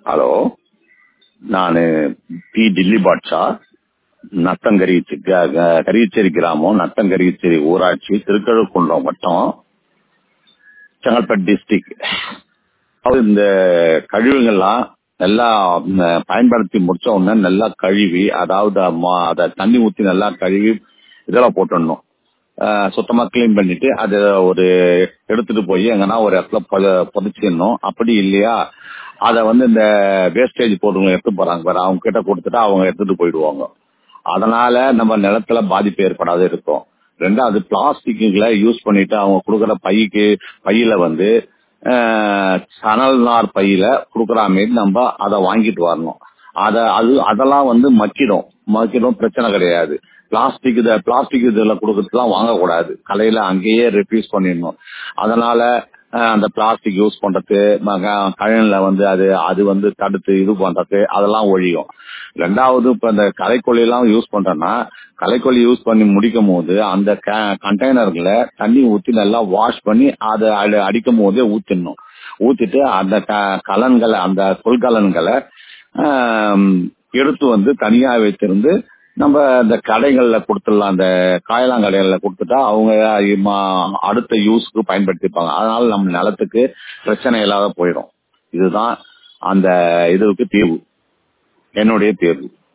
hello நான் P Delhi Badsha Nathankari Kariyacheri கிராமம் நத்தங்கரியச்சேரி ஊராட்சி திருக்கழுக்குன்றம் வட்டம் செங்கல்பட்டு டிஸ்ட்ரிக்ட் இந்த கழிவுகள்லாம் நல்லா ம், பயன்படுத்தி முடிச்ச உடனே நல்லா கழுவி அதாவது ம- அத தண்ணி ஊத்தி நல்லா கழுவி இதெல்லாம் போட்டுடணும் அஹ், சுத்தமா க்ளீன் பண்ணிட்டு அதை ஒரு எடுத்துட்டு போய் எங்கன்னா ஒரு இடத்துல புத- புதைச்சிடணும் அப்படி இல்லையா அதை வந்து இந்த வேஸ்டேஜ் போடுறவங்க எடுத்து போறாங்க பாரு அவங்க கிட்ட கொடுத்துட்டு அவங்க எடுத்துட்டு போயிடுவாங்க அதனால நம்ம நிலத்துல பாதிப்பு ஏற்படாத இருக்கும் ரெண்டாவது பிளாஸ்டிக்குகளை யூஸ் பண்ணிட்டு அவங்க கொடுக்குற பைக்கு பையில வந்து அஹ், சணல் நார் பையில கொடுக்குற மாதிரி நம்ம அதை வாங்கிட்டு வரணும் அத அது அதெல்லாம் வந்து மக்கிடும் மக்கிடும் பிரச்சனை கிடையாது பிளாஸ்டிக் இத பிளாஸ்டிக் இதுல கொடுக்கறதுலாம் வாங்கக்கூடாது கலையில அங்கேயே ரெஃப்யூஸ் பண்ணிடணும் அதனால அஹ், அந்த பிளாஸ்டிக் யூஸ் பண்றது மக- கழனில வந்து அது அது வந்து தடுத்து இது பண்றது அதெல்லாம் ஒழியும் ரெண்டாவது இப்ப இந்த கலைக்கொல்லி எல்லாம் யூஸ் பண்றோம்னா கலைக்கொல்லி யூஸ் பண்ணி முடிக்கும் போது அந்த கண்டெய்னர்களை தண்ணி ஊத்தி நல்லா வாஷ் பண்ணி அதை அடி- அடிக்கும் போதே ஊத்திடணும் ஊத்திட்டு அந்த க- கலன்களை அந்த கொள்கலன்களை ஆம், எடுத்து வந்து தனியா வைத்திருந்து நம்ம இந்த கடைகள்ல கொடுத்துடலாம் அந்த காயலாங்கடைகள்ல கொடுத்துட்டா அவங்க ம- அடுத்த யூஸ்க்கு பயன்படுத்திப்பாங்க அதனால நம்ம நிலத்துக்கு பிரச்சனை இல்லாத போயிடும் இதுதான் அந்த இதுக்கு தீர்வு என்னுடைய தீர்வு